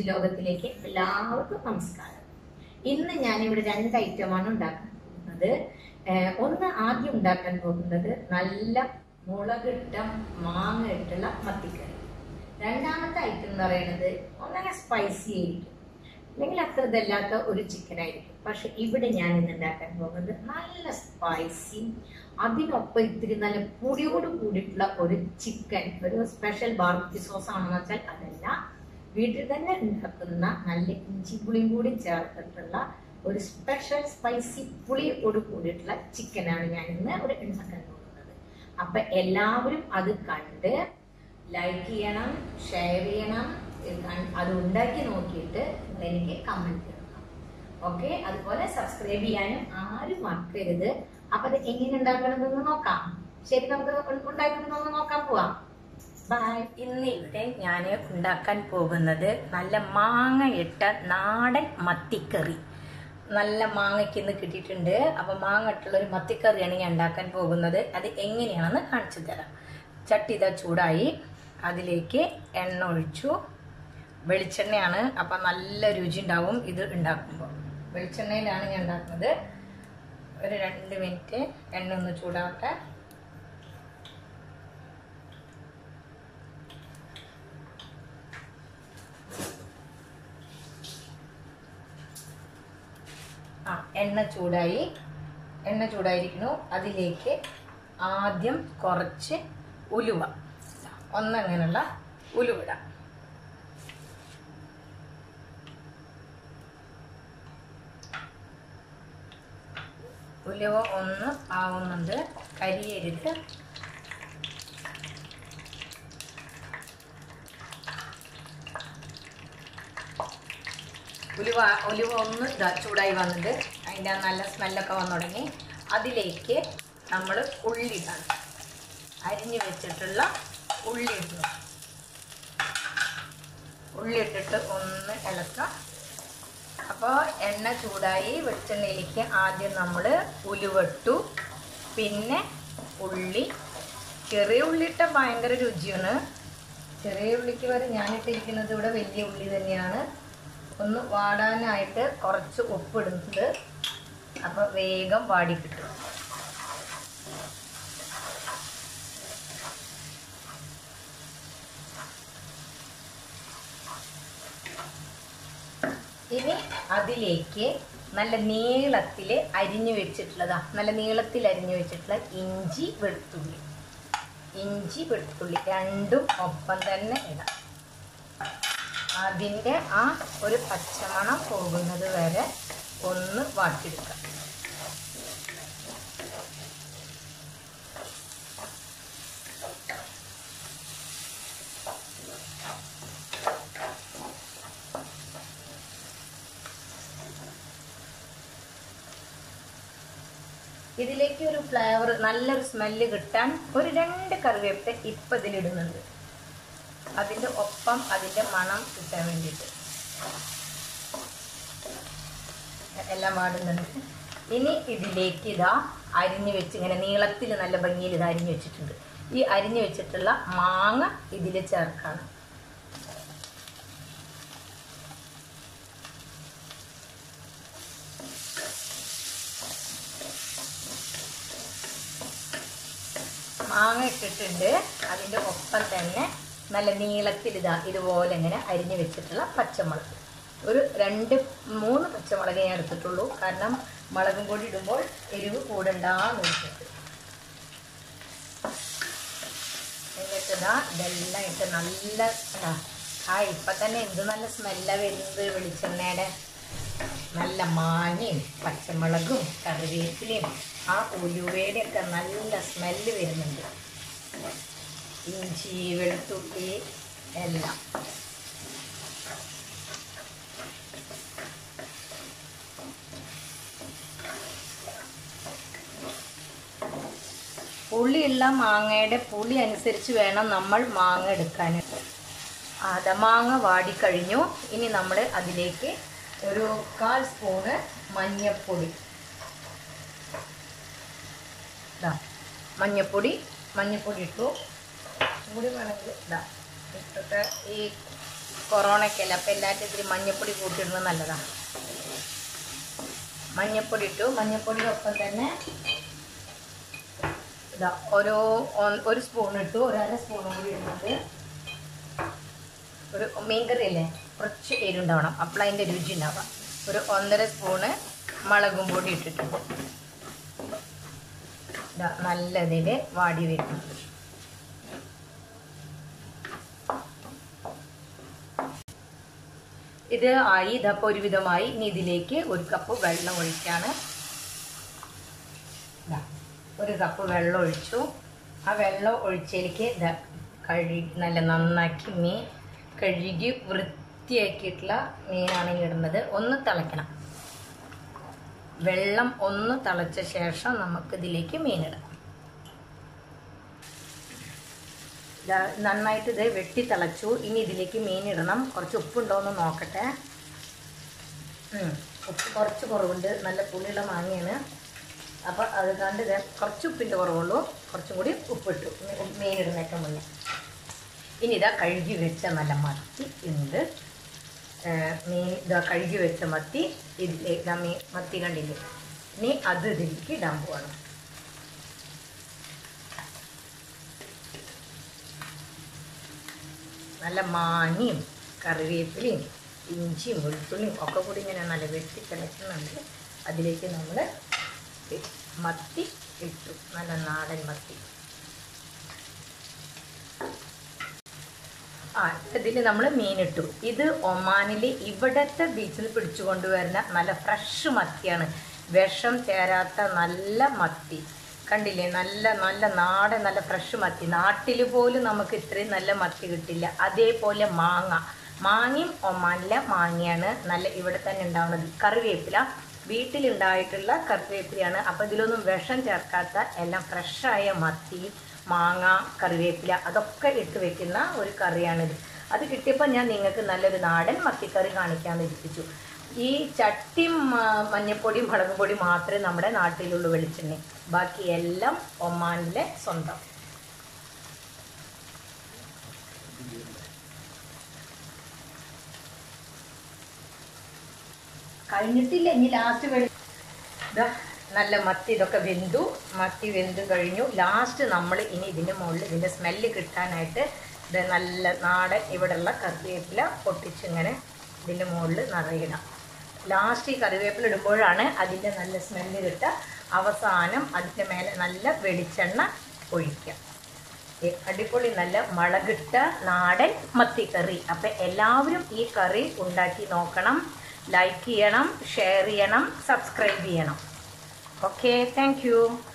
രുചിലോകത്തിലേക്ക് എല്ലാവർക്കും നമസ്കാരം ഇന്ന് ഞാനിവിടെ രണ്ട് ഐറ്റമാണ് ഉണ്ടാക്കാൻ പോകുന്നത് ഏഹ് ഒന്ന് ആദ്യം ഉണ്ടാക്കാൻ പോകുന്നത് നല്ല മുളകിട്ട മാങ്ങ ഇട്ടുള്ള മത്തിക്കറി രണ്ടാമത്തെ ഐറ്റം എന്ന് പറയുന്നത് ഒന്നങ്ങനെ സ്പൈസി ആയിരിക്കും അല്ലെങ്കിൽ അത്ര ഇതല്ലാത്ത ഒരു ചിക്കൻ ആയിരിക്കും പക്ഷെ ഇവിടെ ഞാൻ ഇന്ന് ഉണ്ടാക്കാൻ പോകുന്നത് നല്ല സ്പൈസി അതിനൊപ്പം ഇത്തിരി നല്ല പൊടിയോട് കൂടിയിട്ടുള്ള ഒരു ചിക്കൻ ഒരു സ്പെഷ്യൽ ബാർബിക്യൂ സോസ് ആണെന്ന് വെച്ചാൽ അതല്ല വീട്ടിൽ തന്നെ ഉണ്ടാക്കുന്ന നല്ല ഇഞ്ചി പുളിയും കൂടി ചേർത്തിട്ടുള്ള ഒരു സ്പെഷ്യൽ സ്പൈസി പുളിയോട് കൂടിയിട്ടുള്ള ചിക്കനാണ് ഞാൻ ഇന്ന് ഇവിടെ ഉണ്ടാക്കാൻ പോകുന്നത് അപ്പൊ എല്ലാവരും അത് കണ്ട് ലൈക്ക് ചെയ്യണം ഷെയർ ചെയ്യണം ഇത് കൺ- അത് ഉണ്ടാക്കി നോക്കിയിട്ട് എനിക്ക് കമന്റ് ചെയ്യണം ഓക്കെ അതുപോലെ സബ്സ്ക്രൈബ് ചെയ്യാനും ആരും മറക്കരുത് അപ്പൊ അത് എങ്ങനെ ഉണ്ടാക്കണമെന്ന് നോക്കാം ശരി നമുക്ക് ഉ- ഉണ്ടാക്കുന്നതൊന്ന് നോക്കാൻ പോവാം ബൈ ഇന്ന് ഇവിടെ ഞാൻ ഉണ്ടാക്കാൻ പോകുന്നത് നല്ല മാങ്ങ ഇട്ട നാടൻ മത്തിക്കറി നല്ല മാങ്ങയ്ക്ക് ഇന്ന് കിട്ടിയിട്ടുണ്ട് അപ്പൊ മാങ്ങ ഇട്ടുള്ള ഒരു മത്തിക്കറിയാണ് ഞാൻ ഉണ്ടാക്കാൻ പോകുന്നത് അത് എങ്ങനെയാണെന്ന് കാണിച്ചു തരാം ചട്ടി ഇതാ ചൂടായി അതിലേക്ക് എണ്ണ ഒഴിച്ചു വെളിച്ചെണ്ണയാണ് അപ്പം നല്ല രുചി ഉണ്ടാവും ഇത് ഉണ്ടാക്കുമ്പോൾ വെളിച്ചെണ്ണയിലാണ് ഞാൻ ഉണ്ടാക്കുന്നത് ഒരു രണ്ട് മിനിറ്റ് എണ്ണ ഒന്ന് ചൂടാവട്ടെ ആ എണ്ണ ചൂടായി എണ്ണ ചൂടായിരിക്കുന്നു അതിലേക്ക് ആദ്യം കുറച്ച് ഉലുവ ഒന്നങ്ങനെയുള്ള ഉലുവിടാം ഉലുവ ഒന്ന് ആവുന്നുണ്ട് കരിയരുത് ഉലുവ ഉലുവ ഒന്ന് ഇതാ ചൂടായി വന്നിട്ട് അതിൻ്റെ ആ നല്ല സ്മെല്ലൊക്കെ വന്നു തുടങ്ങി അതിലേക്ക് നമ്മൾ ഉള്ളി ഇടണം അരിഞ്ഞു വെച്ചിട്ടുള്ള ഉള്ളി ഇടുന്നു ഉള്ളി ഇട്ടിട്ട് ഒന്ന് ഇളക്കാം അപ്പോൾ എണ്ണ ചൂടായി വെളിച്ചെണ്ണയിലേക്ക് ആദ്യം നമ്മൾ ഉലുവട്ടു പിന്നെ ഉള്ളി ചെറിയ ഉള്ളിട്ട ഭയങ്കര രുചിയാണ് ചെറിയ ഉള്ളിക്ക് വരെ ഞാനിട്ടിരിക്കുന്നത് ഇവിടെ വലിയ ഉള്ളി തന്നെയാണ് ഒന്ന് വാടാനായിട്ട് കുറച്ച് ഉപ്പിടുന്നത് അപ്പോൾ വേഗം വാടി കിട്ടും ഇനി അതിലേക്ക് നല്ല നീളത്തിൽ അരിഞ്ഞു വെച്ചിട്ടുള്ളതാ നല്ല നീളത്തിൽ അരിഞ്ഞു വെച്ചിട്ടുള്ള ഇഞ്ചി വെളുത്തുള്ളി ഇഞ്ചി വെളുത്തുള്ളി രണ്ടും ഒപ്പം തന്നെ ഇടാം അതിൻ്റെ ആ ഒരു പച്ചമണം പോകുന്നത് വരെ ഒന്ന് വാട്ടിയെടുക്കാം ഇതിലേക്ക് ഒരു ഫ്ലേവർ നല്ലൊരു സ്മെല്ല് കിട്ടാൻ ഒരു രണ്ട് കറിവേപ്പില ഇപ്പം ഇതിലിടുന്നുണ്ട് അതിൻ്റെ ഒപ്പം അതിൻ്റെ മണം കിട്ടാൻ വേണ്ടിയിട്ട് എല്ലാം പാടുന്നുണ്ട് ഇനി ഇതിലേക്ക് ഇതാ അരിഞ്ഞു വെച്ച് ഇങ്ങനെ നീളത്തിൽ നല്ല ഭംഗിയിൽ ഇത് അരിഞ്ഞു വെച്ചിട്ടുണ്ട് ഈ അരിഞ്ഞു വെച്ചിട്ടുള്ള മാങ്ങ ഇതിൽ ചേർക്കണം മാങ്ങ ഇട്ടിട്ടുണ്ട് അതിൻ്റെ ഒപ്പം തന്നെ നല്ല നീളത്തിൽ ഇതാ ഇതുപോലെ ഇങ്ങനെ അരിഞ്ഞു വെച്ചിട്ടുള്ള പച്ചമുളക് ഒരു രണ്ട് മൂന്ന് പച്ചമുളക് ഞാൻ എടുത്തിട്ടുള്ളൂ കാരണം മുളകും കൂടി ഇടുമ്പോൾ എരിവ് കൂടണ്ടാന്ന് വെച്ചിട്ട് എന്നിട്ട് ഇതാ ഇതെല്ലാം ഇട്ട് നല്ല ഇതാ, ആ ഇപ്പം തന്നെ എന്ത് നല്ല സ്മെല്ലാണ് വരുന്നത് വെളിച്ചെണ്ണയുടെ നല്ല മാങ്ങയും പച്ചമുളകും കറിവേപ്പിലയും ആ ഉലുവയുടെ ഒക്കെ നല്ല സ്മെല്ല് വരുന്നുണ്ട് ഇഞ്ചി വെളുത്തുള്ളി എല്ലാം പുളിയുള്ള മാങ്ങയുടെ പുളി അനുസരിച്ച് വേണം നമ്മൾ മാങ്ങ എടുക്കാൻ അതമാങ്ങ വാടിക്കഴിഞ്ഞു ഇനി നമ്മൾ അതിലേക്ക് ഒരു കാൽ സ്പൂണ് മഞ്ഞപ്പൊടി ദാ മഞ്ഞപ്പൊടി മഞ്ഞപ്പൊടി ഇട്ടു കൂടി വേണമെങ്കിൽ ഇതാ ഇട്ടിട്ട് ഈ കൊറോണയ്ക്കല്ല അപ്പം എല്ലാറ്റിനും ഇത്തിരി മഞ്ഞപ്പൊടി കൂട്ടിയിടുന്നത് നല്ലതാണ് മഞ്ഞപ്പൊടി ഇട്ടു മഞ്ഞപ്പൊടിയുടെ ഒപ്പം തന്നെ ഇതാ ഓരോ ഒ- ഒരു സ്പൂൺ ഇട്ടു ഒരു അര സ്പൂണും കൂടി ഇടുന്നത് ഒരു മീൻകറി അല്ലേ കുറച്ച് എരിവുണ്ടാവണം അപ്പോൾ അതിൻ്റെ രുചി ഉണ്ടാവാം ഒരു ഒന്നര സ്പൂണ് മുളകും പൊടി ഇട്ടിട്ടുണ്ട് ഇതാ നല്ല ഇതിൽ വാടി വരുന്നത് ഇത് ആയി ഇതപ്പോൾ ഒരുവിധമായി ഇനി ഇതിലേക്ക് ഒരു കപ്പ് വെള്ളം ഒഴിക്കാണ് ദാ, ഒരു കപ്പ് വെള്ളം ഒഴിച്ചു ആ വെള്ളം ഒഴിച്ചതിലേക്ക് ഇതാ കഴുകി നല്ല നന്നാക്കി മീൻ കഴുകി വൃത്തിയാക്കിയിട്ടുള്ള മീനാണ് ഈ ഇടുന്നത് ഒന്ന് തിളയ്ക്കണം വെള്ളം ഒന്ന് തിളച്ച ശേഷം നമുക്ക് ഇതിലേക്ക് മീനിടാം ദാ നന്നായിട്ട് ഇത് വെട്ടി തിളച്ചു ഇനി ഇതിലേക്ക് മീൻ ഇടണം കുറച്ച് ഉപ്പുണ്ടോ എന്ന് നോക്കട്ടെ ഉം, ഉപ്പ് കുറച്ച് കുറവുണ്ട് നല്ല പുളിയുള്ള മാങ്ങയാണ് അപ്പോൾ അത് കണ്ട് ഇത് കുറച്ച് ഉപ്പിൻ്റെ കുറവുള്ളൂ കുറച്ചും കൂടി ഉപ്പിട്ടു മീ- മീൻ ഇടുന്നേക്കാൻ മുന്നേ ഇനി ഇതാ കഴുകി വെച്ച നല്ല മത്തി ഉണ്ട് ഏഹ് മീൻ ഇതാ കഴുകി വെച്ച മത്തി ഇതിലേക്ക് ഇതാ മീൻ മത്തി കണ്ടില്ലേ ഇനി അത് ഇതിലേക്ക് ഇടാൻ പോവാണ് നല്ല മാങ്ങയും കറിവേപ്പിലയും ഇഞ്ചിയും വെളുത്തുള്ളിയും ഒക്കെ കൂടി ഇങ്ങനെ നല്ല വെട്ടി തിളയ്ക്കുന്നുണ്ട് അതിലേക്ക് നമ്മൾ മത്തി ഇട്ടു നല്ല നാടൻ മത്തി ആ ഇതിൽ നമ്മൾ മീനിട്ടു ഇത് ഒമാനിൽ ഇവിടത്തെ ബീച്ചിൽ പിടിച്ചു കൊണ്ടുവരുന്ന നല്ല ഫ്രഷ് മത്തിയാണ് വിഷം ചേരാത്ത നല്ല മത്തി കണ്ടില്ലേ നല്ല നല്ല നാടൻ നല്ല ഫ്രഷ് മത്തി നാട്ടിൽ പോലും നമുക്ക് ഇത്രയും നല്ല മത്തി കിട്ടില്ല അതേപോലെ മാങ്ങ മാങ്ങയും ഒമാനിലെ മാങ്ങയാണ് നല്ല ഇവിടെ തന്നെ ഉണ്ടാവുന്നത് കറിവേപ്പില വീട്ടിലുണ്ടായിട്ടുള്ള കറിവേപ്പിലയാണ് അപ്പോൾ ഇതിലൊന്നും വിഷം ചേർക്കാത്ത എല്ലാം ഫ്രഷായ മത്തി മാങ്ങ കറിവേപ്പില അതൊക്കെ ഇട്ട് വെക്കുന്ന ഒരു കറിയാണിത് അത് കിട്ടിയപ്പോൾ ഞാൻ നിങ്ങൾക്ക് നല്ലൊരു നാടൻ മത്തിക്കറി കാണിക്കാമെന്ന് ഇരിപ്പിച്ചു ഈ ചട്ടിയും ആ, മഞ്ഞപ്പൊടിയും മുളക് പൊടി മാത്രമേ നമ്മുടെ നാട്ടിലുള്ള വെളിച്ചെണ്ണ ബാക്കി എല്ലാം ഒമാനിലെ സ്വന്തം കഴിഞ്ഞിട്ടില്ല ഇനി ലാസ്റ്റ് വെളി ഇതാ നല്ല മത്തി ഇതൊക്കെ വെന്തു മത്തി വെന്ത് കഴിഞ്ഞു ലാസ്റ്റ് നമ്മൾ ഇനി ഇതിൻ്റെ മുകളിൽ ഇതിൻ്റെ സ്മെല്ല് കിട്ടാനായിട്ട് ഇത് നല്ല നാടൻ ഇവിടെയുള്ള കറിവേപ്പില പൊട്ടിച്ചിങ്ങനെ ഇതിൻ്റെ മുകളിൽ നിറയിടാം ലാസ്റ്റ് ഈ കറിവേപ്പില ഇടുമ്പോഴാണ് അതിൻ്റെ നല്ല സ്മെല്ല് കിട്ടുക അവസാനം അതിൻ്റെ മേലെ നല്ല വെളിച്ചെണ്ണ ഒഴിക്കുക ഏ, അടിപൊളി നല്ല മുളകിട്ട നാടൻ മത്തിക്കറി അപ്പം എല്ലാവരും ഈ കറി ഉണ്ടാക്കി നോക്കണം ലൈക്ക് ചെയ്യണം ഷെയർ ചെയ്യണം സബ്സ്ക്രൈബ് ചെയ്യണം ഓക്കെ താങ്ക്